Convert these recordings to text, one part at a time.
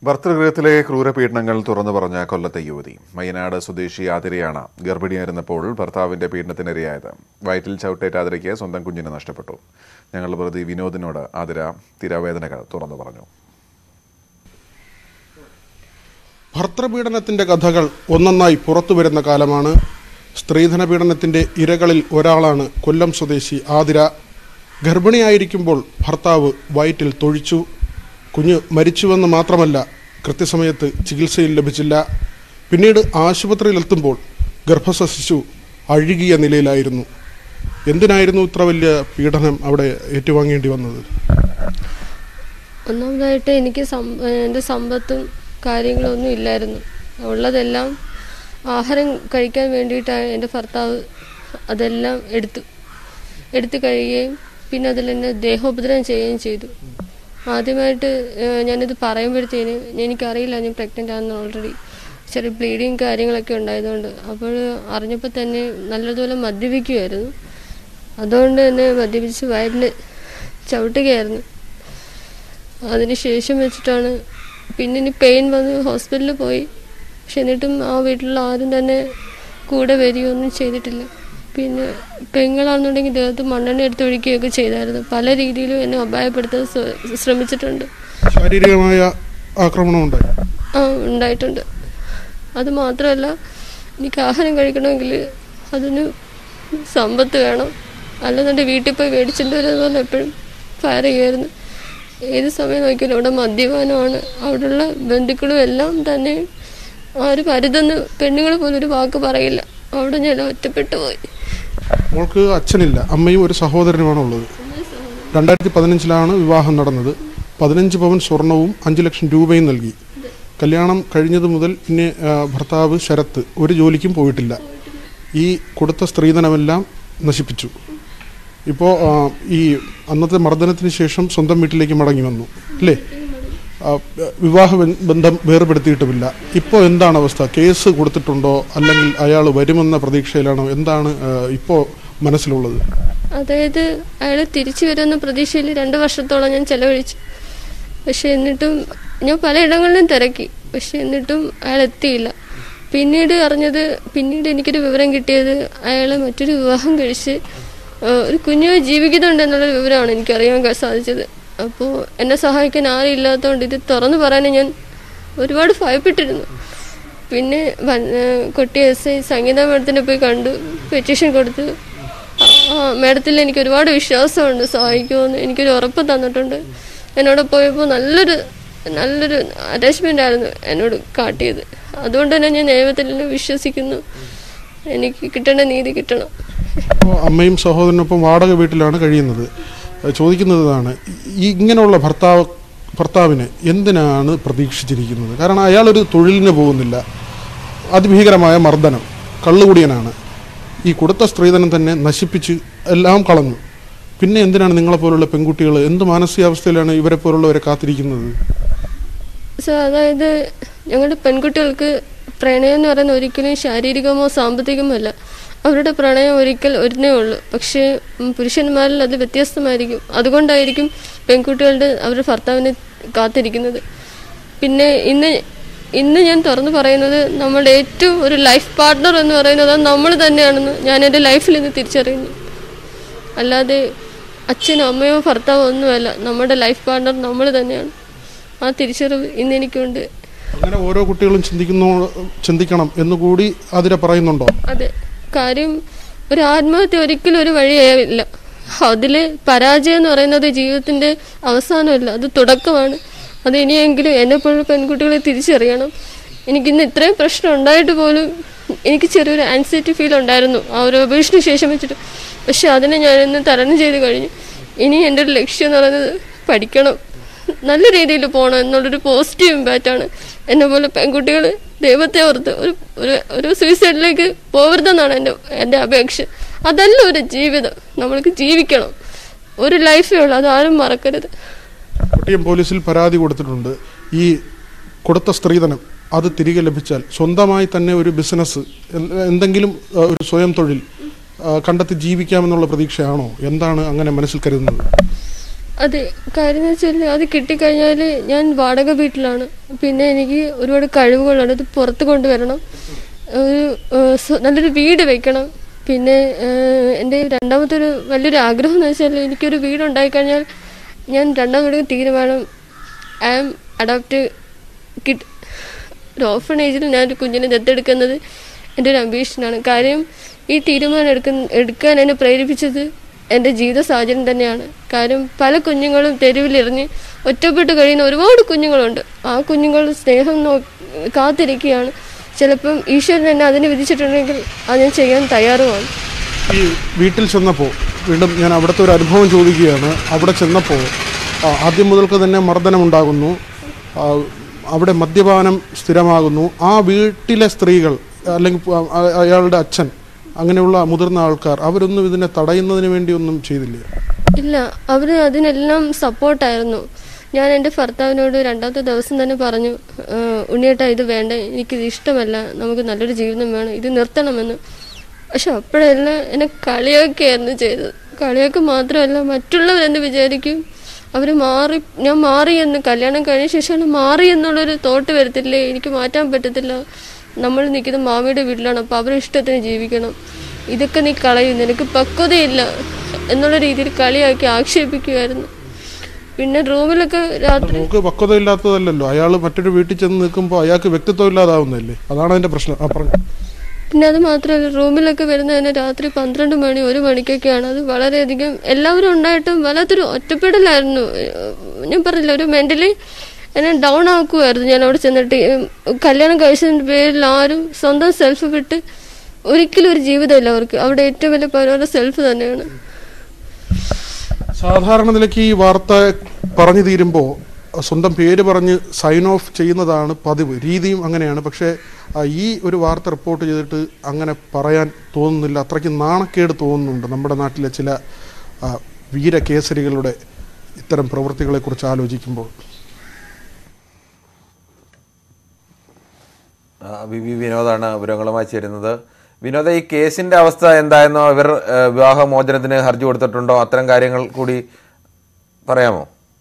ഭർതൃഗൃഹത്തിലെ ക്രൂരപീഡനങ്ങൾ തുറന്നു പറഞ്ഞ കൊല്ലത്തെ യുവതി മയ്യനാട് സ്വദേശി ആതിരയാണ് ഗർഭിണിയായിരുന്നപ്പോൾ ഭർത്താവിന്റെ പീഡനത്തിനിരയായത് വയറ്റിൽ ചവിട്ടേറ്റ ആതിരയ്ക്ക് സ്വന്തം കുഞ്ഞിനെ നഷ്ടപ്പെട്ടു ഞങ്ങളുടെ പ്രതി വിനോദിനോട് ആതിര തിരവേദനകൾ തുറന്നു പറഞ്ഞു ഭർത്തൃപീഡനത്തിന്റെ കഥകൾ ഒന്നൊന്നായി പുറത്തു വരുന്ന കാലമാണ് സ്ത്രീധന പീഡനത്തിന്റെ ഇരകളിൽ ഒരാളാണ് കൊല്ലം സ്വദേശി ആതിര ഗർഭിണിയായിരിക്കുമ്പോൾ ഭർത്താവ് വയറ്റിൽ തൊഴിച്ചു കുഞ്ഞ് മരിച്ചുവെന്ന് മാത്രമല്ല കൃത്യസമയത്ത് ചികിത്സയിൽ ലഭിച്ചില്ല പിന്നീട് ആശുപത്രിയിലെത്തുമ്പോൾ ഗർഭസ്ഥ ശിശു അഴുകിയ നിലയിലായിരുന്നു എന്തിനായിരുന്നു ഇത്ര വലിയ പീഡനം അവിടെ ഏറ്റുവാങ്ങേണ്ടി വന്നത് ഒന്നാമതായിട്ട് എനിക്ക് സം- എൻ്റെ സമ്പത്തും കാര്യങ്ങളൊന്നും ഇല്ലായിരുന്നു ഉള്ളതെല്ലാം ആഹാരം കഴിക്കാൻ വേണ്ടിയിട്ടാണ് എൻ്റെ ഭർത്താവ് അതെല്ലാം എടുത്തു എടുത്തു കഴിയുകയും പിന്നെ അതിൽ എന്നെ ദേഹോപദ്രവം ചെയ്യുകയും ചെയ്തു ആദ്യമായിട്ട് ഏഹ്, ഞാനിത് പറയുമ്പോഴത്തേന് എനിക്കറിയില്ല ഞാൻ പ്രഗ്നൻ്റ് ആണെന്ന് ഓൾറെഡി ചെറിയ ബ്ലീഡിങ് കാര്യങ്ങളൊക്കെ ഉണ്ടായതുകൊണ്ട് അപ്പോൾ അറിഞ്ഞപ്പോൾ തന്നെ നല്ലതുപോലെ മദ്യപിക്കുമായിരുന്നു അതുകൊണ്ട് തന്നെ മദ്യപിച്ച് വയറ്റിൽ ചവിട്ടുകയായിരുന്നു അതിന് ശേഷം വെച്ചിട്ടാണ് പിന്നെ ഇനി പെയിൻ വന്ന് ഹോസ്പിറ്റലിൽ പോയി പക്ഷെ എന്നിട്ടും ആ വീട്ടിലുള്ള ആരും തന്നെ കൂടെ വരികയൊന്നും ചെയ്തിട്ടില്ല പിന്നെ പെങ്ങളാണെന്നുണ്ടെങ്കിൽ ദേഹത്ത് മണ്ണെണ്ണ എടുത്ത് ഒഴിക്കുകയൊക്കെ ചെയ്തായിരുന്നു പല രീതിയിലും എന്നെ അപായപ്പെടുത്താൻ ശ്ര- ശ്രമിച്ചിട്ടുണ്ട് ശാരീരികമായ ആക്രമണം ഉണ്ടായി ആ ഉണ്ടായിട്ടുണ്ട് അത് മാത്രമല്ല എനിക്ക് ആഹാരം കഴിക്കണമെങ്കിൽ അതിന് സമ്പത്ത് വേണം അല്ലെന്നുണ്ടെങ്കിൽ വീട്ടിൽ പോയി മേടിച്ചിട്ട് വരുന്ന എപ്പോഴും ഫയർ ചെയ്യുമായിരുന്നു ഏത് സമയം നോക്കിയാലും ഇവിടെ മദ്യപാനമാണ് അവിടെയുള്ള ബന്ധുക്കളും എല്ലാം തന്നെ ആരും അരുതെന്ന് പെണ്ണുങ്ങൾ പോലും ഒരു വാക്ക് പറയില്ല അവിടെ ഞാൻ ഒറ്റപ്പെട്ടു പോയി മോൾക്ക് അച്ഛനില്ല അമ്മയും ഒരു സഹോദരനുമാണ് ഉള്ളത് രണ്ടായിരത്തി പതിനഞ്ചിലാണ് വിവാഹം നടന്നത് പതിനഞ്ച് പവൻ സ്വർണവും അഞ്ച് ലക്ഷം രൂപയും നൽകി കല്യാണം കഴിഞ്ഞത് മുതൽ പിന്നെ ആ, ഭർത്താവ് ശരത്ത് ഒരു ജോലിക്കും പോയിട്ടില്ല ഈ കൊടുത്ത സ്ത്രീധനമെല്ലാം നശിപ്പിച്ചു ഇപ്പോൾ ഈ അന്നത്തെ മർദ്ദനത്തിന് ശേഷം സ്വന്തം വീട്ടിലേക്ക് മടങ്ങി വന്നു അല്ലേ ആ, വിവാഹ ബ- ബന്ധം വേർപെടുത്തിയിട്ടുമില്ല ഇപ്പോൾ എന്താണ് അവസ്ഥ കേസ് കൊടുത്തിട്ടുണ്ടോ അല്ലെങ്കിൽ അയാൾ വരുമെന്ന പ്രതീക്ഷയിലാണോ എന്താണ് ഇപ്പോൾ മനസ്സിലുള്ളത് അതായത് അയാൾ തിരിച്ചു വരുമെന്ന പ്രതീക്ഷയിൽ രണ്ട് വർഷത്തോളം ഞാൻ ചെലവഴിച്ചു പക്ഷെ എന്നിട്ടും ഞാൻ പലയിടങ്ങളിലും തിരക്കി പക്ഷെ എന്നിട്ടും അയാൾ എത്തിയില്ല പിന്നീട് അറിഞ്ഞത് പിന്നീട് എനിക്കൊരു വിവരം കിട്ടിയത് അയാൾ മറ്റൊരു വിവാഹം കഴിച്ച് ആ, ഒരു കുഞ്ഞുമായി ജീവിക്കുന്നുണ്ട് എന്നുള്ള വിവരമാണ് എനിക്കറിയാൻ ക- സാധിച്ചത് അപ്പോൾ എന്നെ സഹായിക്കാൻ ആരും ഇല്ലാത്തതുകൊണ്ട് ഇത് തുറന്നു പറയാൻ ഞാൻ ഒരുപാട് ഭയപ്പെട്ടിരുന്നു പിന്നെ വൻ- ആ, കൊട്ടി എസ് ഐ സംഗീത മേഡത്തിനെ പോയി കണ്ടു പെറ്റീഷൻ കൊടുത്തു ആ മേഡത്തിൽ എനിക്ക് ഒരുപാട് വിശ്വാസമുണ്ട് സഹായിക്കുമെന്ന് എനിക്കൊരു ഉറപ്പ് തന്നിട്ടുണ്ട് എന്നോട് പോയപ്പോൾ നല്ലൊരു നല്ലൊരു അറ്റാച്ച്മെൻ്റ് ആയിരുന്നു എന്നോട് കാട്ടിയത് അതുകൊണ്ട് തന്നെ ഞാൻ ദൈവത്തിൽ വിശ്വസിക്കുന്നു എനിക്ക് കിട്ടേണ്ട നീതി കിട്ടണം ഇപ്പോൾ അമ്മയും സഹോദരനൊപ്പം വാടക വീട്ടിലാണ് കഴിയുന്നത് അത് ചോദിക്കുന്നത് ഇതാണ് ഈ ഇങ്ങനെയുള്ള ഭർത്താവ് ഭർത്താവിനെ എന്തിനാണ് പ്രതീക്ഷിച്ചിരിക്കുന്നത് കാരണം അയാളൊരു തൊഴിലിന് പോകുന്നില്ല അതിഭീകരമായ മർദ്ദനം കള്ളുകുടിയനാണ് ഈ കൊടുത്ത സ്ത്രീധനം തന്നെ നശിപ്പിച്ച് എല്ലാം കളഞ്ഞു പിന്നെ എന്തിനാണ് നിങ്ങളെപ്പോലുള്ള പെൺകുട്ടികൾ എന്ത് മാനസികാവസ്ഥയിലാണ് ഇവരെ പോലുള്ളവരെ കാത്തിരിക്കുന്നത് സോ അതായത് ഞങ്ങളുടെ പെൺകുട്ടികൾക്ക് പ്രണയം എന്ന് പറയുന്നത് ഒരിക്കലും ശാരീരികമോ സാമ്പത്തികമോ അല്ല അവരുടെ പ്രണയം ഒരിക്കൽ ഒരിനേ ഉള്ളൂ പക്ഷേ ഉം, പുരുഷന്മാരിൽ അത് വ്യത്യസ്തമായിരിക്കും അതുകൊണ്ടായിരിക്കും പെൺകുട്ടികളുടെ അവരുടെ ഭർത്താവിനെ കാത്തിരിക്കുന്നത് പിന്നെ ഇന്ന് ഇന്ന് ഞാൻ തുറന്നു പറയുന്നത് നമ്മുടെ ഏറ്റവും ഒരു ലൈഫ് പാർട്ട്ണർ എന്ന് പറയുന്നത് അത് നമ്മൾ തന്നെയാണെന്ന് ഞാൻ എൻ്റെ ലൈഫിൽ ഇന്ന് തിരിച്ചറിയുന്നു അല്ലാതെ അച്ഛനോ അമ്മയോ ഭർത്താവോ ഒന്നുമല്ല നമ്മുടെ ലൈഫ് പാർട്ട്ണർ നമ്മൾ തന്നെയാണ് ആ തിരിച്ചറിവ് ഇന്ന് എനിക്കുണ്ട് അങ്ങനെ ഓരോ കുട്ടികളും ചിന്തിക്കുന്നോ ചിന്തിക്കണം എന്നുകൂടി അതിരെ പറയുന്നുണ്ടോ അതെ കാര്യം ഒരു ആത്മഹത്യ ഒരിക്കലും ഒരു വഴിയാവില്ല അതിൽ പരാജയം എന്ന് പറയുന്നത് ജീവിതത്തിൻ്റെ അവസാനമല്ല അത് തുടക്കമാണ് അത് ഇനിയെങ്കിലും എന്നെപ്പോലുള്ള പെൺകുട്ടികളെ തിരിച്ചറിയണം എനിക്കിന്ന് ഇത്രയും പ്രശ്നം ഉണ്ടായിട്ട് പോലും എനിക്ക് ചെറിയൊരു ആൻസൈറ്റി ഫീൽ ഉണ്ടായിരുന്നു ആ ഒരു അപേക്ഷയ്ക്ക് ശേഷം വെച്ചിട്ട് പക്ഷെ അതിനെ ഞാനിന്ന് തരണം ചെയ്ത് കഴിഞ്ഞു ഇനി എൻ്റെ ഒരു ലക്ഷ്യം എന്ന് പറയുന്നത് പഠിക്കണം നല്ല രീതിയിൽ പോകണം എന്നുള്ളൊരു പോസിറ്റീവ് ഇമ്പാക്റ്റാണ് എന്നെ പോലെ പെൺകുട്ടികൾ ദൈവത്തെ ഓർത്ത് ഒരു ഒരു ഒരു സൂയിസൈഡിലേക്ക് പോകരുതെന്നാണ് എൻ്റെ എൻ്റെ അപേക്ഷ അതല്ല ഒരു ജീവിതം നമ്മൾക്ക് ജീവിക്കണം ഒരു ലൈഫേ ഉള്ളൂ അതാരും മറക്കരുത് കൊട്ടിയം പോലീസിൽ പരാതി കൊടുത്തിട്ടുണ്ട് ഈ കൊടുത്ത സ്ത്രീധനം അത് തിരികെ ലഭിച്ചാൽ സ്വന്തമായി തന്നെ ഒരു ബിസിനസ് എന്തെങ്കിലും ആ, ഒരു സ്വയം തൊഴിൽ ആ, കണ്ടെത്തി ജീവിക്കാമെന്നുള്ള പ്രതീക്ഷയാണോ എന്താണ് അങ്ങനെ മനസ്സിൽ കരുതുന്നത് അതെ കാര്യം എന്ന് വെച്ചാൽ അത് കിട്ടിക്കഴിഞ്ഞാൽ ഞാൻ വാടക വീട്ടിലാണ് പിന്നെ എനിക്ക് ഒരുപാട് കഴിവുകളാണ് അത് പുറത്ത് കൊണ്ടുവരണം ഒരു ഏഹ്, സ്വ- നല്ലൊരു വീട് വെക്കണം പിന്നെ ഏഹ്, എൻ്റെ രണ്ടാമത്തെ ഒരു വലിയൊരു ആഗ്രഹം എന്ന് വെച്ചാൽ എനിക്കൊരു വീട് ഉണ്ടായിക്കഴിഞ്ഞാൽ ഞാൻ രണ്ടാമത്തെ തീരുമാനം ഐ ആം അഡോപ്റ്റ് കിഡ് ഒരു ഓഫണേജിൽ ഞാനൊരു കുഞ്ഞിനെ ദത്തെടുക്കുന്നത് എൻ്റെ ഒരു അംബീഷനാണ് കാര്യം ഈ തീരുമാനം എടുക്കുന്ന എടുക്കാൻ എന്നെ പ്രേരിപ്പിച്ചത് എൻ്റെ ജീവിത സാഹചര്യം തന്നെയാണ് കാര്യം പല കുഞ്ഞുങ്ങളും തെരുവിലെറിഞ്ഞ് ഒറ്റപ്പെട്ട് കഴിയുന്ന ഒരുപാട് കുഞ്ഞുങ്ങളുണ്ട് ആ കുഞ്ഞുങ്ങൾ സ്നേഹം നോ കാത്തിരിക്കുകയാണ് ചിലപ്പം ഈശ്വരൻ എന്നെ അതിന് വിധിച്ചിട്ടുണ്ടെങ്കിൽ അത് ഞാൻ ചെയ്യാൻ തയ്യാറുമാണ് ഈ വീട്ടിൽ ചെന്നപ്പോൾ വീണ്ടും ഞാൻ അവിടുത്തെ ഒരു അനുഭവം ചോദിക്കുകയാണ് അവിടെ ചെന്നപ്പോൾ ആ, ആദ്യം മുതൽക്ക് തന്നെ മർദ്ദനമുണ്ടാകുന്നു ആ, അവിടെ മദ്യപാനം സ്ഥിരമാകുന്നു ആ വീട്ടിലെ സ്ത്രീകൾ അല്ലെങ്കിൽ പ- അ- അയാളുടെ അച്ഛൻ അങ്ങനെയുള്ള മുതിർന്ന ആൾക്കാർ അവരൊന്നും ഇതിനെ തടയുന്നതിന് വേണ്ടി ഒന്നും ചെയ്തില്ല ഇല്ല അവർ അതിനെല്ലാം സപ്പോർട്ടായിരുന്നു ഞാൻ എൻ്റെ ഭർത്താവിനോട് രണ്ടാമത്തെ ദിവസം തന്നെ പറഞ്ഞു "ഏഹ്, ഉണ്ണിയേട്ടാ ഇത് വേണ്ട എനിക്കിത് ഇഷ്ടമല്ല നമുക്ക് നല്ലൊരു ജീവിതം വേണം ഇത് നിർത്തണമെന്ന് പക്ഷെ അപ്പോഴെല്ലാം എന്നെ കളിയാക്കിയായിരുന്നു ചെയ്തത് കളിയാക്കി മാത്രമല്ല മറ്റുള്ളവരെന്ത് വിചാരിക്കും അവർ മാറി ഞാൻ മാറി എന്ന് കല്യാണം കഴിഞ്ഞ ശേഷമാണ് മാറി എന്നുള്ളൊരു തോട്ട് വരത്തില്ലേ എനിക്ക് മാറ്റാൻ പറ്റത്തില്ല നമ്മൾ നിൽക്കുന്ന മാമിയുടെ വീട്ടിലാണ് അപ്പോൾ അവരുടെ ഇഷ്ടത്തിന് ജീവിക്കണം ഇതൊക്കെ നീ കളയും നിനക്ക് പക്വതയില്ല എന്നുള്ള രീതിയിൽ കളിയാക്കി ആക്ഷേപിക്കുമായിരുന്നു പിന്നെ റൂമിലൊക്കെ രാത്രി നമുക്ക് പക്വതയില്ലാത്തതല്ലല്ലോ അയാൾ മറ്റൊരു വീട്ടിൽ ചെന്ന് നിൽക്കുമ്പോൾ അയാൾക്ക് വ്യക്തിത്വം ഇല്ലാതാവുന്നതല്ലേ അതാണ് അതിന്റെ പ്രശ്നം ആ പറഞ്ഞു പിന്നെ അത് മാത്രമല്ല റൂമിലൊക്കെ വരുന്നതിന് രാത്രി പന്ത്രണ്ട് മണി ഒരു മണിക്കൊക്കെയാണ് അത് വളരെയധികം എല്ലാവരും ഉണ്ടായിട്ടും വല്ലാത്തൊരു ഒറ്റപ്പെടലായിരുന്നു ഏഹ് ഞാൻ പറഞ്ഞില്ല ഒരു മെന്റലി എന്നെ ഡൗൺ ആക്കുമായിരുന്നു ഞാൻ അവിടെ ചെന്നിട്ട് ഉം, കല്യാണം കഴിച്ചതിൻ്റെ പേരിൽ ആരും സ്വന്തം സെൽഫ് വിട്ട് ഒരിക്കലും ഒരു ജീവിതമില്ല അവർക്ക് അവിടെ ഏറ്റവും വലിയ പരമാവധി സെൽഫ് തന്നെയാണ് സാധാരണ നിലയ്ക്ക് ഈ വാർത്ത പറഞ്ഞു തീരുമ്പോൾ സ്വന്തം പേര് പറഞ്ഞ് സൈൻ ഓഫ് ചെയ്യുന്നതാണ് പതിവ് രീതിയും അങ്ങനെയാണ് പക്ഷേ ആ, ഈ ഒരു വാർത്ത റിപ്പോർട്ട് ചെയ്തിട്ട് അങ്ങനെ പറയാൻ തോന്നുന്നില്ല അത്രയ്ക്ക് നാണക്കേട് തോന്നുന്നുണ്ട് നമ്മുടെ നാട്ടിലെ ചില ആ, വീരകേസരികളുടെ ഇത്തരം പ്രവൃത്തികളെക്കുറിച്ച് ആലോചിക്കുമ്പോൾ ആ, വി വി വിനോദാണ് വിവരങ്ങളുമായി ചേരുന്നത് വിനോദ ഈ കേസിന്റെ അവസ്ഥ എന്തായിരുന്നോ ഇവർ ആ, വിവാഹമോചനത്തിന് ഹർജി കൊടുത്തിട്ടുണ്ടോ അത്തരം കാര്യങ്ങൾ കൂടി പറയാമോ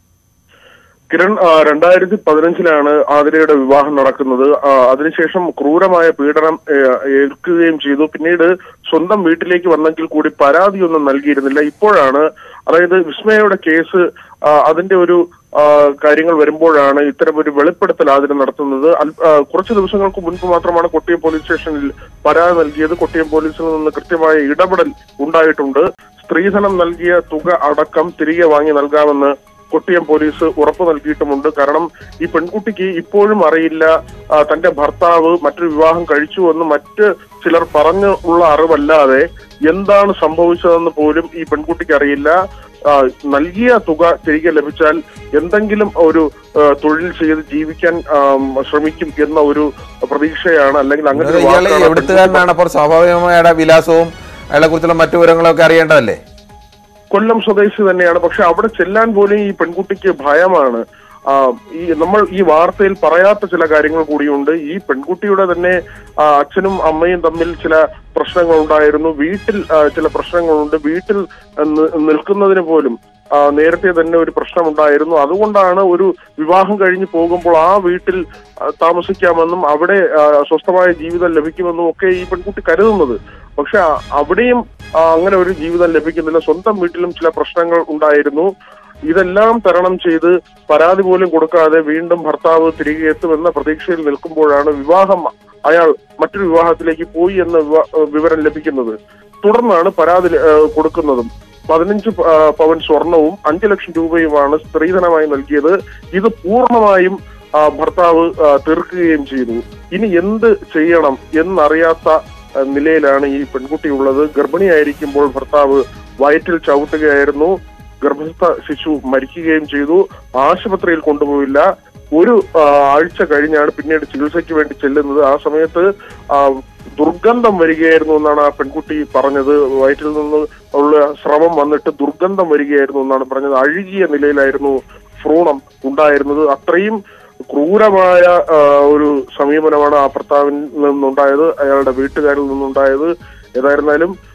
കിരൺ ആ, രണ്ടായിരത്തി പതിനഞ്ചിലാണ് ആതിരയുടെ വിവാഹം നടക്കുന്നത് ആ, അതിനുശേഷം ക്രൂരമായ പീഡനം ഏ, ഏൽക്കുകയും ചെയ്തു പിന്നീട് സ്വന്തം വീട്ടിലേക്ക് വന്നെങ്കിൽ കൂടി പരാതിയൊന്നും നൽകിയിരുന്നില്ല ഇപ്പോഴാണ് അതായത് വിസ്മയയുടെ കേസ് ആ, അതിന്റെ ഒരു ആ, കാര്യങ്ങൾ വരുമ്പോഴാണ് ഇത്തരം ഒരു വെളിപ്പെടുത്തൽ ആതിര നടത്തുന്നത് അൽ- ആ, കുറച്ച് ദിവസങ്ങൾക്ക് മുൻപ് മാത്രമാണ് കൊട്ടിയം പോലീസ് സ്റ്റേഷനിൽ പരാതി നൽകിയത് കൊട്ടിയം പോലീസിൽ നിന്ന് കൃത്യമായ ഇടപെടൽ ഉണ്ടായിട്ടുണ്ട് സ്ത്രീധനം നൽകിയ തുക അടക്കം തിരികെ വാങ്ങി നൽകാമെന്ന് കൊട്ടിയം പോലീസ് ഉറപ്പു നൽകിയിട്ടുമുണ്ട് കാരണം ഈ പെൺകുട്ടിക്ക് ഇപ്പോഴും അറിയില്ല ആ, തന്റെ ഭർത്താവ് മറ്റൊരു വിവാഹം കഴിച്ചുവെന്ന് മറ്റ് ചിലർ പറഞ്ഞു ഉള്ള അറിവല്ലാതെ എന്താണ് സംഭവിച്ചതെന്ന് പോലും ഈ പെൺകുട്ടിക്ക് അറിയില്ല ആ, നൽകിയ തുക തിരികെ ലഭിച്ചാൽ എന്തെങ്കിലും ഒരു ആ, തൊഴിൽ ചെയ്ത് ജീവിക്കാൻ ആം, ശ്രമിക്കും എന്ന ഒരു പ്രതീക്ഷയാണ് അല്ലെങ്കിൽ അങ്ങനെ ഒരു ഇയാൾ വാക്കാണ് ആ പെൺകുട്ടി എവിടുത്തുകാരനാണ് അപ്പോൾ സ്വാഭാവികമായി അയാളുടെ വിലാസവും അയാളെ കുറിച്ചുള്ള മറ്റു വിവരങ്ങളൊക്കെ അറിയേണ്ടതല്ലേ കൊല്ലം സ്വദേശി തന്നെയാണ് പക്ഷെ അവിടെ ചെല്ലാൻ പോലും ഈ പെൺകുട്ടിക്ക് ഭയമാണ് ആ, ഈ നമ്മൾ ഈ വാർത്തയിൽ പറയാത്ത ചില കാര്യങ്ങൾ കൂടിയുണ്ട് ഈ പെൺകുട്ടിയുടെ തന്നെ ആ, അച്ഛനും അമ്മയും തമ്മിൽ ചില പ്രശ്നങ്ങൾ ഉണ്ടായിരുന്നു വീട്ടിൽ ആ, ചില പ്രശ്നങ്ങളുണ്ട് വീട്ടിൽ ആ, നി- നിൽക്കുന്നതിന് പോലും ആ, നേരത്തെ തന്നെ ഒരു പ്രശ്നമുണ്ടായിരുന്നു അതുകൊണ്ടാണ് ഒരു വിവാഹം കഴിഞ്ഞ് പോകുമ്പോൾ ആ വീട്ടിൽ ആ, താമസിക്കാമെന്നും അവിടെ ആ, സ്വസ്ഥമായ ജീവിതം ലഭിക്കുമെന്നും ഒക്കെ ഈ പെൺകുട്ടി കരുതുന്നത് പക്ഷെ ആ- അവിടെയും ആ, അങ്ങനെ ഒരു ജീവിതം ലഭിക്കുന്നില്ല സ്വന്തം വീട്ടിലും ചില പ്രശ്നങ്ങൾ ഉണ്ടായിരുന്നു ഇതെല്ലാം തരണം ചെയ്ത് പരാതി പോലും കൊടുക്കാതെ വീണ്ടും ഭർത്താവ് തിരികെ എത്തുമെന്ന പ്രതീക്ഷയിൽ നിൽക്കുമ്പോഴാണ് വിവാഹം അയാൾ മറ്റൊരു വിവാഹത്തിലേക്ക് പോയി എന്ന വിവ- വിവരം ലഭിക്കുന്നത് തുടർന്നാണ് പരാതി ഏ, കൊടുക്കുന്നതും പതിനഞ്ച് പ- ആ, പവൻ സ്വർണവും അഞ്ചു ലക്ഷം രൂപയുമാണ് സ്ത്രീധനമായി നൽകിയത് ഇത് പൂർണ്ണമായും ആ, ഭർത്താവ് ആ, തീർക്കുകയും ചെയ്തു ഇനി എന്ത് ചെയ്യണം എന്നറിയാത്ത ആ, നിലയിലാണ് ഈ പെൺകുട്ടി ഉള്ളത് ഗർഭിണിയായിരിക്കുമ്പോൾ ഭർത്താവ് വയറ്റിൽ ചവിട്ടുകയായിരുന്നു ഗർഭസ്ഥ ശിശു മരിക്കുകയും ചെയ്തു ആശുപത്രിയിൽ കൊണ്ടുപോയില്ല ഒരു ആ, ആഴ്ച കഴിഞ്ഞാണ് പിന്നീട് ചികിത്സയ്ക്ക് വേണ്ടി ചെല്ലുന്നത് ആ സമയത്ത് ആ, ദുർഗന്ധം വരികയായിരുന്നു എന്നാണ് ആ പെൺകുട്ടി പറഞ്ഞത് വയറ്റിൽ നിന്ന് ഉള്ള സ്രവം വന്നിട്ട് ദുർഗന്ധം വരികയായിരുന്നു എന്നാണ് പറഞ്ഞത് അഴുകിയ നിലയിലായിരുന്നു ഭ്രൂണം ഉണ്ടായിരുന്നത് അത്രയും ക്രൂരമായ ആ, ഒരു സമീപനമാണ് ആ ഭർത്താവിൽ നിന്നുണ്ടായത് അയാളുടെ വീട്ടുകാരിൽ നിന്നുണ്ടായത് ഏതായിരുന്നാലും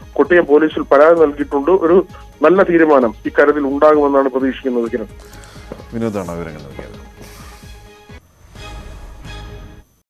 കൊട്ടിയം പോലീസിൽ പരാതി നൽകിയിട്ടുണ്ട് ഒരു നല്ല തീരുമാനം ഇക്കാര്യത്തിൽ ഉണ്ടാകുമെന്നാണ് പ്രതീക്ഷിക്കുന്നത് കിരൺ വിനോദാണ് വിവരങ്ങൾ നൽകിയത്